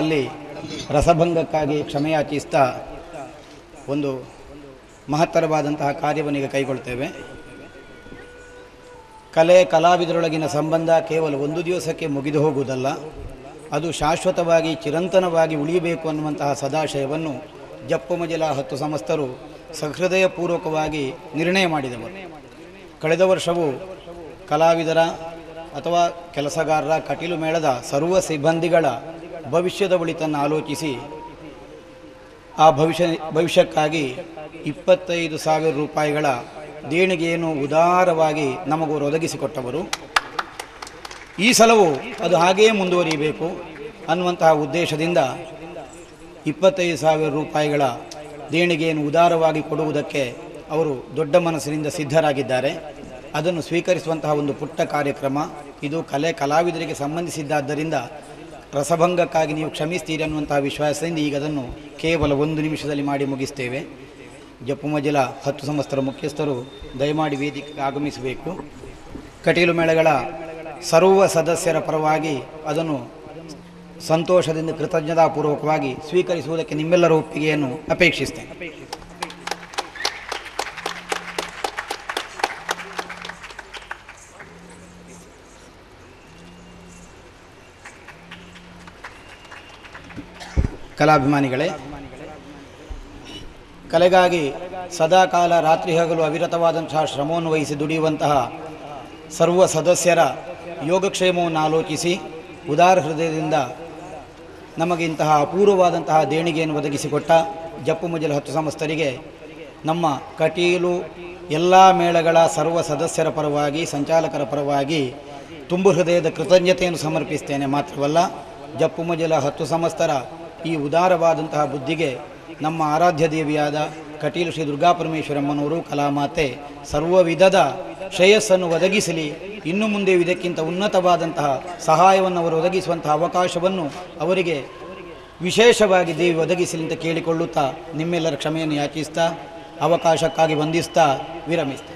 ಅಭಿಮಾನಿಗಳಲ್ಲಿ ರಸಭಂಗಕ್ಕಾಗಿ ಕ್ಷಮೆಯಾಚಿಸ್ತಾ ಒಂದು ಮಹತ್ತರವಾದಂತಹ ಕಾರ್ಯವನ್ನೀಗ ಕೈಗೊಳ್ತೇವೆ ಕಲೆ ಕಲಾವಿದರೊಳಗಿನ ಸಂಬಂಧ ಕೇವಲ ಒಂದು ದಿವಸಕ್ಕೆ ಮುಗಿದು ಹೋಗುವುದಲ್ಲ ಅದು ಶಾಶ್ವತವಾಗಿ ಚಿರಂತನವಾಗಿ ಉಳಿಯಬೇಕು ಅನ್ನುವಂತಹ ಸದಾಶಯವನ್ನು ಜಪ್ಪಮಜಲ ಹತ್ತು ಸಮಸ್ತರು ಸಹೃದಯಪೂರ್ವಕವಾಗಿ ನಿರ್ಣಯ ಮಾಡಿದವರು ಕಳೆದ ವರ್ಷವು ಕಲಾವಿದರ ಅಥವಾ ಕೆಲಸಗಾರರ ಕಟೀಲು ಮೇಳದ ಸರ್ವ ಸಿಬ್ಬಂದಿಗಳ ಭವಿಷ್ಯದ ಒಳಿತನ್ನು ಆಲೋಚಿಸಿ ಆ ಭವಿಷ್ಯ ಭವಿಷ್ಯಕ್ಕಾಗಿ ಇಪ್ಪತ್ತೈದು ಸಾವಿರ ರೂಪಾಯಿಗಳ ದೇಣಿಗೆಯನ್ನು ಉದಾರವಾಗಿ ನಮಗವರು ಒದಗಿಸಿಕೊಟ್ಟವರು ಈ ಸಲವು ಅದು ಹಾಗೆಯೇ ಮುಂದುವರಿಯಬೇಕು ಅನ್ನುವಂತಹ ಉದ್ದೇಶದಿಂದ ಇಪ್ಪತ್ತೈದು ಸಾವಿರ ರೂಪಾಯಿಗಳ ದೇಣಿಗೆಯನ್ನು ಉದಾರವಾಗಿ ಕೊಡುವುದಕ್ಕೆ ಅವರು ದೊಡ್ಡ ಮನಸ್ಸಿನಿಂದ ಸಿದ್ಧರಾಗಿದ್ದಾರೆ ಅದನ್ನು ಸ್ವೀಕರಿಸುವಂತಹ ಒಂದು ಪುಟ್ಟ ಕಾರ್ಯಕ್ರಮ ಇದು ಕಲೆ ಕಲಾವಿದರಿಗೆ ಸಂಬಂಧಿಸಿದ್ದಾದ್ದರಿಂದ ರಸಭಂಗಕ್ಕಾಗಿ ನೀವು ಕ್ಷಮಿಸ್ತೀರಿ ಅನ್ನುವಂತಹ ವಿಶ್ವಾಸದಿಂದ ಈಗ ಅದನ್ನು ಕೇವಲ ಒಂದು ನಿಮಿಷದಲ್ಲಿ ಮಾಡಿ ಮುಗಿಸ್ತೇವೆ ಜಪ್ಪುಮಜಿಲ ಹತ್ತು ಸಂವತ್ಸರ ಮುಖ್ಯಸ್ಥರು ದಯಮಾಡಿ ವೇದಿಕೆಗೆ ಆಗಮಿಸಬೇಕು ಕಟೀಲು ಮೇಳಗಳ ಸರ್ವ ಸದಸ್ಯರ ಪರವಾಗಿ ಅದನ್ನು ಸಂತೋಷದಿಂದ ಕೃತಜ್ಞತಾಪೂರ್ವಕವಾಗಿ ಸ್ವೀಕರಿಸುವುದಕ್ಕೆ ನಿಮ್ಮೆಲ್ಲರ ಒಪ್ಪಿಗೆಯನ್ನು ಅಪೇಕ್ಷಿಸ್ತೇನೆ ಕಲಾಭಿಮಾನಿಗಳೇ ಕಲೆಗಾಗಿ ಸದಾಕಾಲ ರಾತ್ರಿ ಹಗಲು ಅವಿರತವಾದಂತಹ ಶ್ರಮವನ್ನು ವಹಿಸಿ ದುಡಿಯುವಂತಹ ಸರ್ವ ಸದಸ್ಯರ ಯೋಗಕ್ಷೇಮವನ್ನು ಆಲೋಚಿಸಿ ಉದಾರ ಹೃದಯದಿಂದ ನಮಗೆ ಇಂತಹ ಅಪೂರ್ವವಾದಂತಹ ದೇಣಿಗೆಯನ್ನು ಒದಗಿಸಿಕೊಟ್ಟ ಜಪ್ಪು ಮುಜಲ ಹತ್ತು ಸಂಸ್ಥರಿಗೆ ನಮ್ಮ ಕಟೀಲು ಎಲ್ಲ ಮೇಳಗಳ ಸರ್ವ ಸದಸ್ಯರ ಪರವಾಗಿ ಸಂಚಾಲಕರ ಪರವಾಗಿ ತುಂಬು ಹೃದಯದ ಕೃತಜ್ಞತೆಯನ್ನು ಸಮರ್ಪಿಸ್ತೇನೆ ಮಾತ್ರವಲ್ಲ ಜಪ್ಪು ಮುಜಲ ಹತ್ತು ಸಂಸ್ಥರ ಈ ಉದಾರವಾದಂತಹ ಬುದ್ಧಿಗೆ ನಮ್ಮ ಆರಾಧ್ಯ ದೇವಿಯಾದ ಕಟೀಲು ಶ್ರೀ ದುರ್ಗಾಪರಮೇಶ್ವರಮ್ಮನವರು ಕಲಾಮಾತೆ ಸರ್ವ ವಿಧದ ಶ್ರೇಯಸ್ಸನ್ನು ಒದಗಿಸಲಿ ಇನ್ನು ಮುಂದೆ ಇದಕ್ಕಿಂತ ಉನ್ನತವಾದಂತಹ ಸಹಾಯವನ್ನು ಅವರು ಒದಗಿಸುವಂತಹ ಅವಕಾಶವನ್ನು ಅವರಿಗೆ ವಿಶೇಷವಾಗಿ ದೇವಿ ಒದಗಿಸಲಿ ಅಂತ ಕೇಳಿಕೊಳ್ಳುತ್ತಾ ನಿಮ್ಮೆಲ್ಲರ ಕ್ಷಮೆಯನ್ನು ಯಾಚಿಸ್ತಾ ಅವಕಾಶಕ್ಕಾಗಿ ವಂದಿಸ್ತಾ ವಿರಮಿಸ್ತಾ